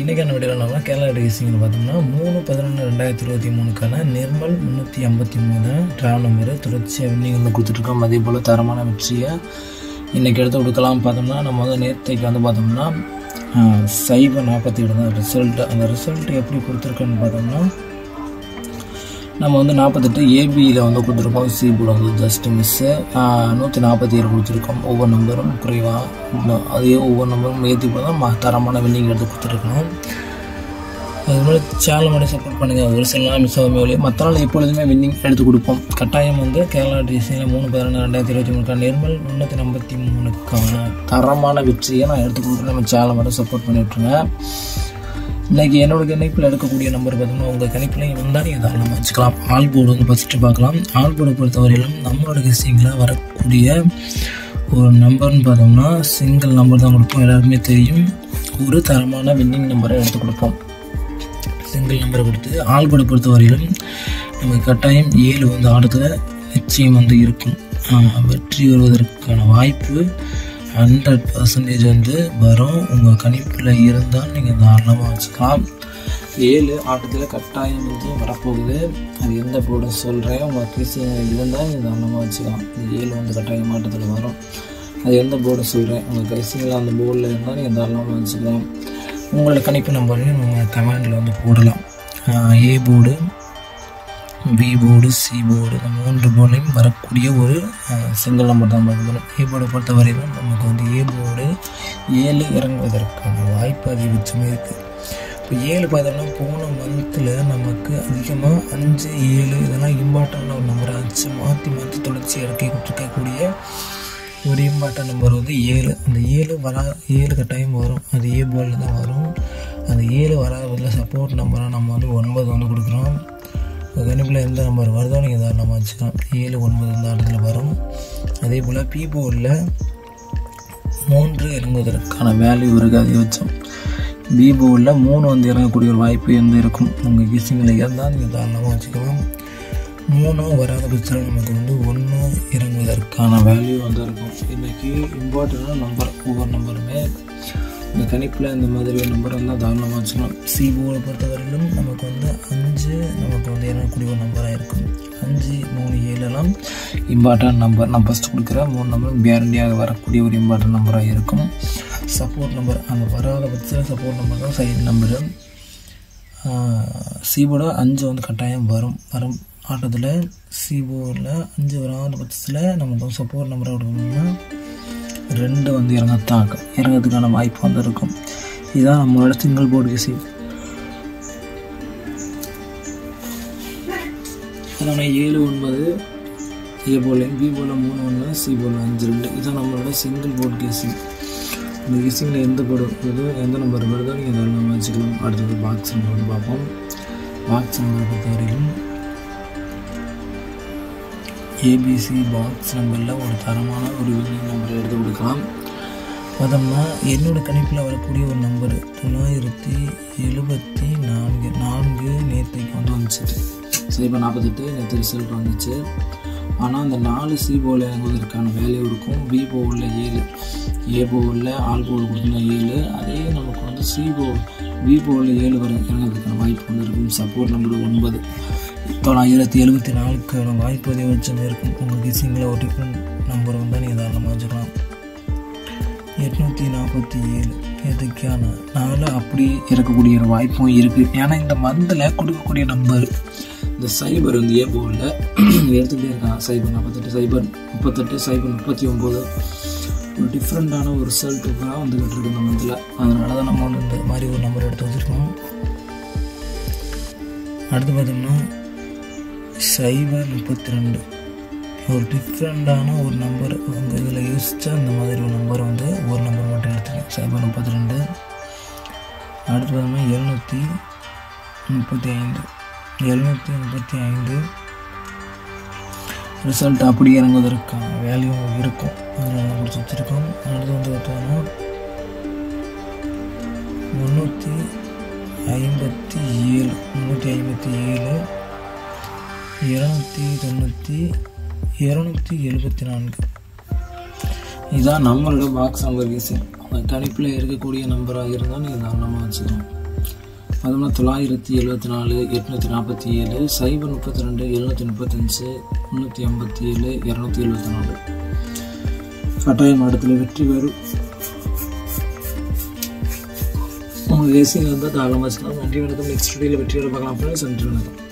இன்றைக்கான வீடியோவில் நம்ம கேரளா ரேசிங்கில் பார்த்தோம்னா மூணு பதினொன்று ரெண்டாயிரத்தி இருபத்தி மூணுக்கான நிர்மல் முந்நூற்றி ஐம்பத்தி மூணு ட்ராவல் நம்பரு தொடர்ச்சியாக வின்னிங் வந்து கொடுத்துட்ருக்கோம் அதே போல் தரமான வெற்றியை இன்றைக்கி எடுத்து கொடுக்கலாம் பார்த்தோம்னா நம்ம வந்து நேற்றைக்கு வந்து பார்த்தோம்னா சைபர் நாற்பத்தி ஏழு தான் ரிசல்ட் அந்த ரிசல்ட் எப்படி கொடுத்துருக்கோன்னு பார்த்தோம்னா நம்ம வந்து நாற்பத்தெட்டு ஏபியில் வந்து கொடுத்துருக்கோம் சி போர்டு வந்து ஜஸ்ட் மிஸ்ஸு நூற்றி நாற்பத்தி ஏழு கொடுத்துருக்கோம் ஒவ்வொரு நம்பரும் குறைவாக அதே ஒவ்வொரு நம்பரும் ஏற்றி போட தான் ம- தரமான வின்னிங் எடுத்து கொடுத்துருக்கணும் அது மாதிரி சேனல் மட்டும் சப்போர்ட் பண்ணுங்கள் ஒரு சில நாள் மிஸ் ஆகாமல் வெளியே மற்ற நாள் எப்பொழுதுமே வின்னிங் எடுத்து கொடுப்போம் கட்டாயம் வந்து கேரளா டிசைனில் மூணு பதினொன்று ரெண்டாயிரத்தி இருபத்தி மூணுக்கான நிர்மல் முந்நூற்றி ஐம்பத்தி மூணுக்கான தரமான வெற்றியை நான் எடுத்து கொடுக்குறேன் நம்ம சேனல் மட்டும் சப்போர்ட் பண்ணி விட்ருங்க இன்றைக்கி என்னோட கணிப்பில் எடுக்கக்கூடிய நம்பர் பார்த்தீங்கன்னா உங்கள் கணிப்பில் இருந்தால் நீங்கள் தாராளமாக வச்சுக்கலாம் ஆல் போர்டு வந்து ஃபஸ்ட்டு பார்க்கலாம் ஆல் போர்டை பொறுத்தவரையிலும் நம்மளோட கெஸ்டிங்கில் வரக்கூடிய ஒரு நம்பர்னு பார்த்தோம்னா சிங்கிள் நம்பர் தான் கொடுப்போம் எல்லாருக்குமே தெரியும் ஒரு தரமான வின்னிங் நம்பரை எடுத்து கொடுப்போம் சிங்கிள் நம்பரை கொடுத்து ஆல் போர்டை பொறுத்தவரையிலும் நமக்கு கட்டாயம் ஏழு வந்து ஆட்டத்தில் நிச்சயம் வந்து இருக்கும் ஆஹ் வெற்றி வருவதற்கான வாய்ப்பு ஹண்ட்ரட் பர்சன்டேஜ் வந்து வரும் உங்கள் கணிப்பில் இருந்தால் நீங்கள் தாராளமாக வச்சுக்கலாம் ஏழு ஆட்டத்தில் கட்டாயம் வந்து வரப்போகுது அது எந்த போர்டை சொல்கிறேன் உங்கள் கிசி இருந்தால் நீங்கள் தாராளமாக வச்சுக்கலாம் இந்த ஏழு வந்து கட்டாயம் ஆட்டத்தில் வரும் அது எந்த போர்டை சொல்கிறேன் உங்கள் கைசிங்கில் அந்த போர்டில் இருந்தால் நீங்கள் தாராளமாக வச்சுக்கலாம் உங்களோட கணிப்பு நம்பரையும் நீங்கள் கமெண்டில் வந்து போடலாம் A board B board C board இந்த மூன்று போர்டையும் வரக்கூடிய ஒரு சிங்கிள் நம்பர் தான் பார்க்கணும் ஏ போர்டை பொறுத்தவரையிலும் நமக்கு வந்து ஏ போர்டு ஏழு இறங்குவதற்கான வாய்ப்பு அதிகபட்சமே இருக்குது இப்போ ஏழு பார்த்தோம்னா போன மந்தில் நமக்கு அதிகமாக அஞ்சு ஏழு இதெல்லாம் இம்பார்ட்டன்ட் ஒரு நம்பர் ஆச்சு மாற்றி மாற்றி தொடர்ச்சி இறக்கி கொடுத்துருக்கக்கூடிய ஒரு இம்பார்ட்டன்ட் நம்பர் வந்து ஏழு அந்த ஏழு வரா ஏழு கட்டாயம் வரும் அது ஏ போர்டில் தான் வரும் அந்த ஏழு வராத பதில் சப்போர்ட் நம்பராக நம்ம வந்து ஒன்பது வந்து கொடுக்குறோம் கணிப்பில் எந்த நம்பர் வருதோ நீங்கள் தாராளமாக வச்சுக்கலாம் ஏழு ஒன்பது இந்த இடத்துல வரும் அதே போல் பி போர்டில் மூன்று இறங்குவதற்கான வேல்யூ இருக்குது அதிகபட்சம் பி போர்டில் மூணு வந்து இறங்கக்கூடிய ஒரு வாய்ப்பு வந்து இருக்கும் உங்கள் கிசிங்கில் இருந்தால் நீங்கள் தாராளமாக வச்சுக்கலாம் மூணும் வராத பட்சத்தில் நமக்கு வந்து ஒன்று இறங்குவதற்கான வேல்யூ வந்து இருக்கும் இன்றைக்கி இம்பார்ட்டண்டான நம்பர் ஒவ்வொரு நம்பருமே இந்த கணிப்பில் இந்த மாதிரி ஒரு நம்பர் இருந்தால் தாராளமாக வச்சுக்கலாம் சி போர்டை பொறுத்தவரையிலும் நமக்கு வந்து அஞ்சு நமக்கு வந்து இறங்கக்கூடிய ஒரு நம்பராக இருக்கும் அஞ்சு மூணு ஏழுலாம் இம்பார்ட்டன்ட் நம்பர் நான் ஃபஸ்ட்டு கொடுக்குற மூணு நம்பரும் கேரண்டியாக வரக்கூடிய ஒரு இம்பார்ட்டன்ட் நம்பராக இருக்கும் சப்போர்ட் நம்பர் அந்த வராத பட்சத்தில் சப்போர்ட் நம்பர் தான் சைடு நம்பரு சிபோட அஞ்சு வந்து கட்டாயம் வரும் வரும் ஆட்டத்தில் சிபோவில் அஞ்சு வராத பட்சத்தில் நமக்கு வந்து சப்போர்ட் நம்பரை கொடுக்கணும்னா ரெண்டு வந்து இறங்கத்தான் ஆகும் இறங்கிறதுக்கான வாய்ப்பு வந்து இருக்கும் இதுதான் நம்மளோட சிங்கிள் போர்டு கேசி அதோட ஏழு ஒன்பது ஏ போல் பி போல் மூணு ஒன்று சி போல் அஞ்சு ரெண்டு இதுதான் நம்மளோட சிங்கிள் போர்டு கேசிங் இந்த கேசிங்கில் எந்த போர்டு வருதோ எந்த நம்பர் வருதோ நீங்கள் தாராளமாக வச்சுக்கலாம் அடுத்தது பாக்ஸ் நம்பர் வந்து பார்ப்போம் பாக்ஸ் நம்பரை பொறுத்தவரையிலும் ஏபிசி பாக்ஸ் நம்பரில் ஒரு தரமான ஒரு வின்னிங் நம்பரை எடுத்து கொடுக்கலாம் பார்த்தோம்னா என்னோட கணிப்பில் வரக்கூடிய ஒரு நம்பர் தொள்ளாயிரத்தி எழுபத்தி நான்கு நான்கு நேற்றைக்கு வந்து வந்துச்சு சரி இப்போ நாற்பத்தெட்டு நேற்று ரிசல்ட் வந்துச்சு ஆனால் அந்த நாலு சி போவில் இறங்குவதற்கான வேல்யூ இருக்கும் பி போவில் ஏழு ஏ போவில் ஆல் போல் கொடுத்தா ஏழு அதே நமக்கு வந்து சி போ பி போவில் ஏழு வரை இறங்குறதுக்கான வாய்ப்பு வந்து இருக்கும் சப்போர்ட் நம்பர் ஒன்பது தொள்ளாயிரத்தி எழுபத்தி நாலுக்கான வாய்ப்பு அதிகபட்சம் இருக்கும் உங்கள் கிசிங்கில் ஒரு டிஃப்ரெண்ட் நம்பர் வந்தால் நீங்கள் தாராளமாக வச்சுக்கலாம் எட்நூற்றி நாற்பத்தி ஏழு இதுக்கான நாளில் அப்படி இருக்கக்கூடிய ஒரு வாய்ப்பும் இருக்குது ஏன்னா இந்த மந்தில் கொடுக்கக்கூடிய நம்பர் இந்த சைபர் வந்து ஏ போர்டில் எடுத்துகிட்டே இருக்காங்க சைபர் நாற்பத்தெட்டு சைபர் முப்பத்தெட்டு சைபர் முப்பத்தி ஒம்பது ஒரு டிஃப்ரெண்ட்டான ஒரு ரிசல்ட்டு தான் வந்துக்கிட்டு இருக்கு இந்த மந்தில் அதனால தான் நம்ம வந்து இந்த மாதிரி ஒரு நம்பர் எடுத்து வச்சுருக்கோம் அடுத்து பார்த்தோம்னா சைபர் முப்பத்தி ரெண்டு ஒரு டிஃப்ரெண்ட்டான ஒரு நம்பர் உங்கள் இதில் யோசிச்சா இந்த மாதிரி ஒரு நம்பர் வந்து ஒரு நம்பர் மட்டும் எடுத்துக்கேன் சைபர் முப்பத்தி ரெண்டு அடுத்து பார்த்தோம்னா எழுநூற்றி முப்பத்தி ஐந்து எழுநூற்றி முப்பத்தி ஐந்து ரிசல்ட் அப்படி இறங்குவதற்கான வேல்யூ இருக்கும் அதில் நம்ம கொடுத்து வச்சுருக்கோம் அடுத்து வந்து பார்த்தோம்னா முந்நூற்றி ஐம்பத்தி ஏழு முந்நூற்றி ஐம்பத்தி ஏழு இரநூத்தி தொண்ணூற்றி இரநூத்தி எழுபத்தி நான்கு இதான் நம்மளோட பாக்ஸ் நம்பர் கேசு அந்த கணிப்பில் இருக்கக்கூடிய நம்பராக இருந்தால் நீங்கள் தாராளமாக வச்சுக்கலாம் பார்த்தோம்னா தொள்ளாயிரத்தி எழுபத்தி நாலு எட்நூற்றி நாற்பத்தி ஏழு சைபர் முப்பத்தி ரெண்டு எழுநூற்றி முப்பத்தஞ்சு முந்நூற்றி ஐம்பத்தி ஏழு இரநூத்தி எழுபத்தி நாலு கட்டாயம் இடத்துல வெற்றி வரும் உங்களுக்கு ரேசிங் இருந்தால் தாராளமாக வச்சுக்கலாம் நன்றி வணக்கம் நெக்ஸ்ட் வீடியோவில் வெற்றியோட பார்க்கலாம் ஃப்ரெண்ட்ஸ் நன்றி வணக்கம்